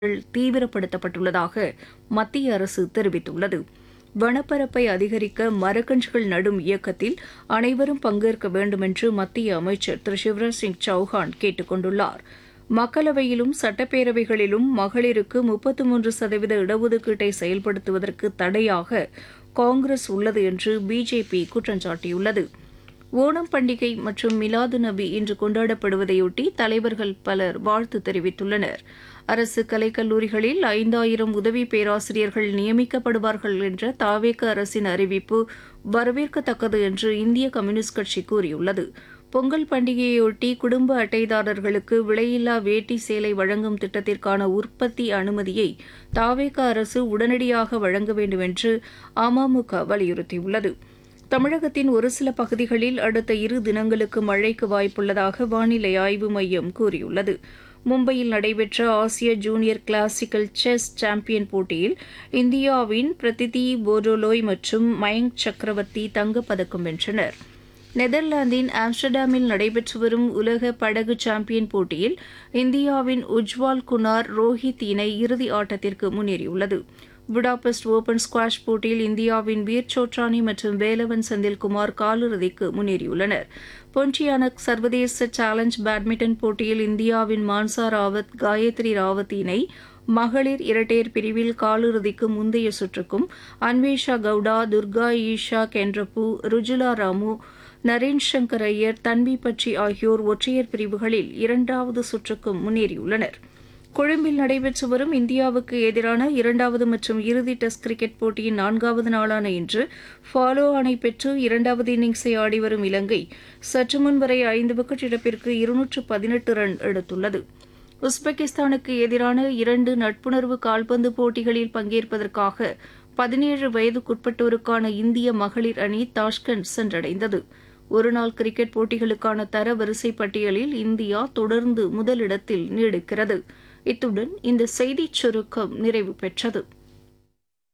தீவிரப்படுத்தப்பட்டுள்ளதாக மத்திய அரசு தெரிவித்துள்ளது வனப்பரப்பை அதிகரிக்க மரக்கன்றுகள் நடும் இயக்கத்தில் அனைவரும் பங்கேற்க வேண்டுமென்று மத்திய அமைச்சர் திரு சிவராஜ் சிங் சௌஹான் கேட்டுக் கொண்டுள்ளார் மக்களவையிலும் சட்டப்பேரவைகளிலும் மகளிருக்கு முப்பத்து மூன்று சதவீத இடஒதுக்கீட்டை செயல்படுத்துவதற்கு தடையாக காங்கிரஸ் உள்ளது என்று பிஜேபி குற்றம் சாட்டியுள்ளது ஓணம் பண்டிகை மற்றும் மிலாது நபி இன்று கொண்டாடப்படுவதையொட்டி தலைவர்கள் பலர் வாழ்த்து தெரிவித்துள்ளனர் அரசு கலைக்கல்லூரிகளில் ஐந்தாயிரம் உதவி பேராசிரியர்கள் நியமிக்கப்படுவார்கள் என்ற தாவேக அரசின் அறிவிப்பு வரவேற்கத்தக்கது என்று இந்திய கம்யூனிஸ்ட் கட்சி கூறியுள்ளது பொங்கல் பண்டிகையையொட்டி குடும்ப அட்டைதாரர்களுக்கு விலையில்லா வேட்டி சேலை வழங்கும் திட்டத்திற்கான உற்பத்தி அனுமதியை தாவேக அரசு உடனடியாக வழங்க வேண்டும் என்று அமமுக வலியுறுத்தியுள்ளது தமிழகத்தின் ஒரு சில பகுதிகளில் அடுத்த இரு தினங்களுக்கு மழைக்கு வாய்ப்புள்ளதாக வானிலை ஆய்வு மையம் கூறியுள்ளது மும்பையில் நடைபெற்ற ஆசிய ஜூனியர் கிளாசிக்கல் செஸ் சாம்பியன் போட்டியில் இந்தியாவின் பிரதிதி போர்டோலோய் மற்றும் மயங்க் சக்கரவர்த்தி தங்கப்பதக்கம் வென்றனர் நெதர்லாந்தின் ஆம்ஸ்டர்டாமில் நடைபெற்று வரும் உலக படகு சாம்பியன் போட்டியில் இந்தியாவின் உஜ்வால் குனார் ரோஹித் இணை இறுதி ஆட்டத்திற்கு முன்னேறியுள்ளது புடாபெஸ்ட் ஓபன் ஸ்குவாஷ் போட்டியில் இந்தியாவின் வீர் சோட்ரானி மற்றும் வேலவன் செந்தில்குமார் காலிறுதிக்கு முன்னேறியுள்ளனர் பொன்டியானக் சர்வதேச சேலஞ்ச் பேட்மிண்டன் போட்டியில் இந்தியாவின் மான்சா ராவத் காயத்ரி ராவத் இணை மகளிர் இரட்டையர் பிரிவில் காலிறுதிக்கு முந்தைய சுற்றுக்கும் அன்வேஷா கவுடா துர்கா ஈஷா கென்றப்பு ருஜுலா ராமு நரேன் சங்கர் ஐயர் தன்வி பட்சி ஆகியோர் ஒற்றையர் பிரிவுகளில் இரண்டாவது சுற்றுக்கும் முன்னேறியுள்ளனா் கொழும்பில் நடைபெற்று வரும் இந்தியாவுக்கு எதிரான இரண்டாவது மற்றும் இறுதி டெஸ்ட் கிரிக்கெட் போட்டியின் நான்காவது நாளான இன்று ஃபாலோ ஆணை பெற்று இரண்டாவது இன்னிங்ஸை ஆடிவரும் இலங்கை சற்று முன் வரை ஐந்து விக்கெட் இழப்பிற்கு இருநூற்று பதினெட்டு ரன் எடுத்துள்ளது உஸ்பெகிஸ்தானுக்கு எதிரான இரண்டு நட்புணர்வு கால்பந்து போட்டிகளில் பங்கேற்பதற்காக பதினேழு வயதுக்குட்பட்டோருக்கான இந்திய மகளிர் அணி தாஷ்கண்ட் சென்றடைந்தது ஒருநாள் கிரிக்கெட் போட்டிகளுக்கான தர வரிசை பட்டியலில் இந்தியா தொடர்ந்து முதலிடத்தில் நீடிக்கிறது இத்துடன் இந்த செய்திச் சுருக்கம் நிறைவு பெற்றது